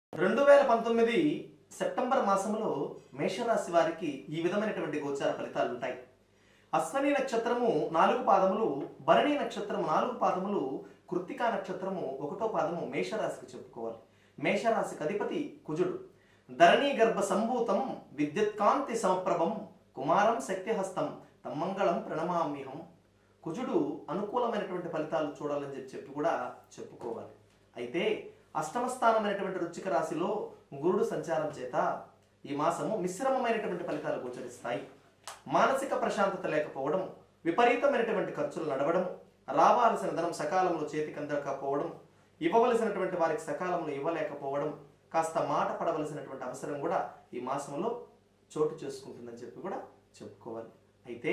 రెండు వేల పంతొమ్మిది సెప్టెంబర్ మాసంలో మేషరాశి వారికి ఈ విధమైనటువంటి గోచార ఫలితాలు ఉంటాయి అశ్వని నక్షత్రము నాలుగు పాదములు భరణి నక్షత్రము నాలుగు పాదములు కృత్తికా నక్షత్రము ఒకటో పాదము మేషరాశికి చెప్పుకోవాలి మేషరాశికి అధిపతి కుజుడు ధరణి గర్భ సంభూతం విద్యుత్కాంతి సమప్రభం కుమారం శక్తిహస్తం తమ్మంగళం ప్రణమామ్యహం కుజుడు అనుకూలమైనటువంటి ఫలితాలు చూడాలని చెప్పి చెప్పి కూడా చెప్పుకోవాలి అయితే అష్టమ స్థానమైనటువంటి రుచిక రాశిలో గురుడు సంచారం చేత ఈ మాసము మిశ్రమమైనటువంటి ఫలితాలు గోచరిస్తాయి మానసిక ప్రశాంతత లేకపోవడం విపరీతమైనటువంటి ఖర్చులు నడవడం రావాల్సిన ధనం సకాలంలో చేతికి అందకపోవడం ఇవ్వవలసినటువంటి వారికి సకాలంలో ఇవ్వలేకపోవడం కాస్త మాట పడవలసినటువంటి అవసరం కూడా ఈ మాసంలో చోటు చేసుకుంటుందని చెప్పి కూడా చెప్పుకోవాలి అయితే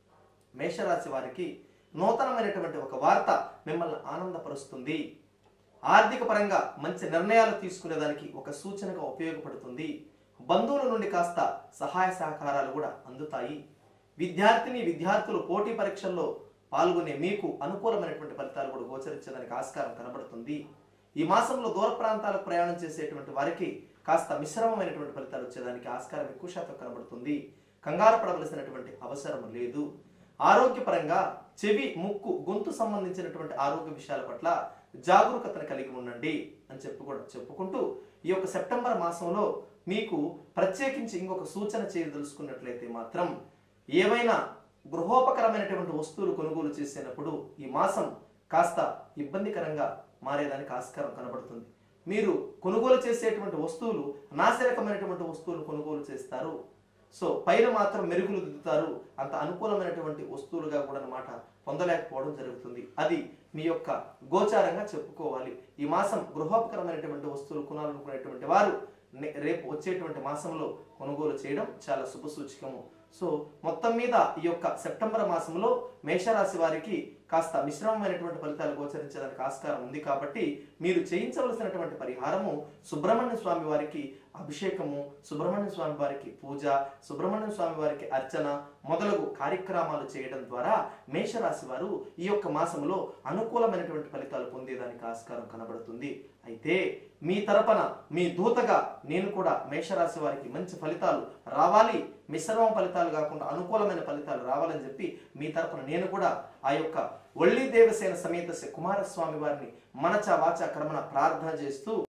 మేషరాశి వారికి నూతనమైనటువంటి ఒక వార్త మిమ్మల్ని ఆనందపరుస్తుంది ఆర్థిక పరంగా మంచి నిర్ణయాలు తీసుకునేదానికి ఒక సూచనగా ఉపయోగపడుతుంది బంధువుల నుండి కాస్త సహాయ సహకారాలు కూడా అందుతాయి విద్యార్థిని విద్యార్థులు పోటీ పరీక్షల్లో పాల్గొనే మీకు అనుకూలమైనటువంటి ఫలితాలు కూడా గోచరించడానికి ఆస్కారం కనబడుతుంది ఈ మాసంలో దూర ప్రాంతాలకు ప్రయాణం చేసేటువంటి వారికి కాస్త మిశ్రమమైనటువంటి ఫలితాలు వచ్చేదానికి ఆస్కారం ఎక్కువ శాతం కనబడుతుంది కంగారు పడవలసినటువంటి అవసరం లేదు ఆరోగ్యపరంగా చెవి ముక్కు గొంతు సంబంధించినటువంటి ఆరోగ్య విషయాల పట్ల జాగరూకతను కలిగి ఉండండి అని చెప్పు కూడా చెప్పుకుంటూ ఈ యొక్క సెప్టెంబర్ మాసంలో మీకు ప్రత్యేకించి ఇంకొక సూచన చేయదలుచుకున్నట్లయితే మాత్రం ఏవైనా గృహోపకరమైనటువంటి వస్తువులు కొనుగోలు చేసినప్పుడు ఈ మాసం కాస్త ఇబ్బందికరంగా మారేదానికి ఆస్కారం కనబడుతుంది మీరు కొనుగోలు చేసేటువంటి వస్తువులు నాసిరకమైనటువంటి వస్తువులు కొనుగోలు చేస్తారు సో పైన మాత్రం మెరుగులు దిద్దుతారు అంత అనుకూలమైనటువంటి వస్తువులుగా కూడా అన్నమాట పొందలేకపోవడం జరుగుతుంది అది మీ యొక్క గోచారంగా చెప్పుకోవాలి ఈ మాసం గృహోపకరమైనటువంటి వస్తువులు కొనాలనుకునేటువంటి వారు నే- రేపు వచ్చేటువంటి మాసంలో కొనుగోలు చేయడం చాలా శుభ సూచకము సో మొత్తం మీద ఈ యొక్క సెప్టెంబర్ మాసంలో మేషరాశి వారికి కాస్త మిశ్రమమైనటువంటి ఫలితాలు గోచరించడానికి ఆస్కారం ఉంది కాబట్టి మీరు చేయించవలసినటువంటి పరిహారము సుబ్రహ్మణ్య స్వామి వారికి అభిషేకము సుబ్రహ్మణ్య స్వామి వారికి పూజ సుబ్రహ్మణ్య స్వామి వారికి అర్చన మొదలగు కార్యక్రమాలు చేయడం ద్వారా మేషరాశి వారు ఈ యొక్క మాసంలో అనుకూలమైనటువంటి ఫలితాలు పొందేదానికి ఆస్కారం కనబడుతుంది అయితే మీ తరపున మీ దూతగా నేను కూడా మేషరాశి వారికి మంచి ఫలితాలు రావాలి మిశ్రమ ఫలితాలు కాకుండా అనుకూలమైన ఫలితాలు రావాలని చెప్పి మీ తరపున నేను కూడా ఆ యొక్క ఒళ్ళి దేవసేన సమేత కుమారస్వామి వారిని మనచ వాచ కర్మన ప్రార్థన చేస్తూ